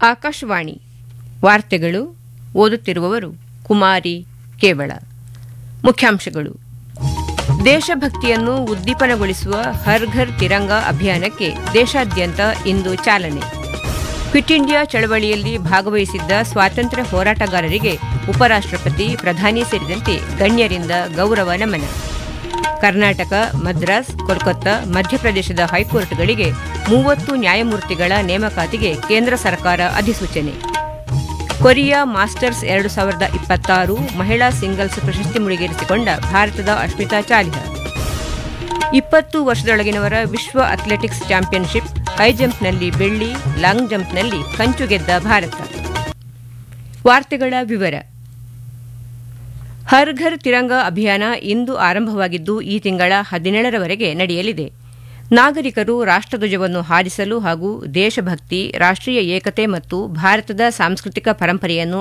ಆಕಾಶವಾಣಿ ವಾರ್ತೆಗಳು ಓದುತ್ತಿರುವವರು ಕುಮಾರಿ ಕೇವಳ ಮುಖ್ಯಾಂಶಗಳು ದೇಶಭಕ್ತಿಯನ್ನು ಉದ್ದೀಪನಗೊಳಿಸುವ ಹರ್ ಘರ್ ತಿರಂಗ ಅಭಿಯಾನಕ್ಕೆ ದೇಶಾದ್ಯಂತ ಇಂದು ಚಾಲನೆ ಕ್ವಿಟ್ ಇಂಡಿಯಾ ಚಳವಳಿಯಲ್ಲಿ ಭಾಗವಹಿಸಿದ್ದ ಸ್ವಾತಂತ್ರ್ಯ ಹೋರಾಟಗಾರರಿಗೆ ಉಪರಾಷ್ಟಪತಿ ಪ್ರಧಾನಿ ಸೇರಿದಂತೆ ಗಣ್ಯರಿಂದ ಗೌರವ ನಮನ ಕರ್ನಾಟಕ ಮದ್ರಾಸ್ ಕೋಲ್ಕತ್ತಾ ಮಧ್ಯಪ್ರದೇಶದ ಹೈಕೋರ್ಟ್ಗಳಿಗೆ ಮೂವತ್ತು ನ್ಯಾಯಮೂರ್ತಿಗಳ ನೇಮಕಾತಿಗೆ ಕೇಂದ್ರ ಸರ್ಕಾರ ಅಧಿಸೂಚನೆ ಕೊರಿಯಾ ಮಾಸ್ಟರ್ಸ್ ಎರಡು ಸಾವಿರದ ಇಪ್ಪತ್ತಾರು ಮಹಿಳಾ ಸಿಂಗಲ್ಸ್ ಪ್ರಶಸ್ತಿ ಮುಡಿಗೇರಿಸಿಕೊಂಡ ಭಾರತದ ಅಶ್ಮಿತಾ ಚಾಲಿಹಾ ಇಪ್ಪತ್ತು ವರ್ಷದೊಳಗಿನವರ ವಿಶ್ವ ಅಥ್ಲೆಟಿಕ್ಸ್ ಚಾಂಪಿಯನ್ಶಿಪ್ ಹೈಜಂಪ್ನಲ್ಲಿ ಬೆಳ್ಳಿ ಲಾಂಗ್ ಜಂಪ್ನಲ್ಲಿ ಕಂಚು ಗೆದ್ದ ಭಾರತ ವಾರ್ತೆಗಳ ವಿವರ ಹರ್ ಘರ್ ತಿರಂಗ ಅಭಿಯಾನ ಇಂದು ಆರಂಭವಾಗಿದ್ದು ಈ ತಿಂಗಳ ಹದಿನೇಳರವರೆಗೆ ನಡೆಯಲಿದೆ ನಾಗರಿಕರು ರಾಷ್ಟಧ್ವಜವನ್ನು ಹಾರಿಸಲು ಹಾಗೂ ದೇಶಭಕ್ತಿ ರಾಷ್ಟೀಯ ಏಕತೆ ಮತ್ತು ಭಾರತದ ಸಾಂಸ್ಕೃತಿಕ ಪರಂಪರೆಯನ್ನು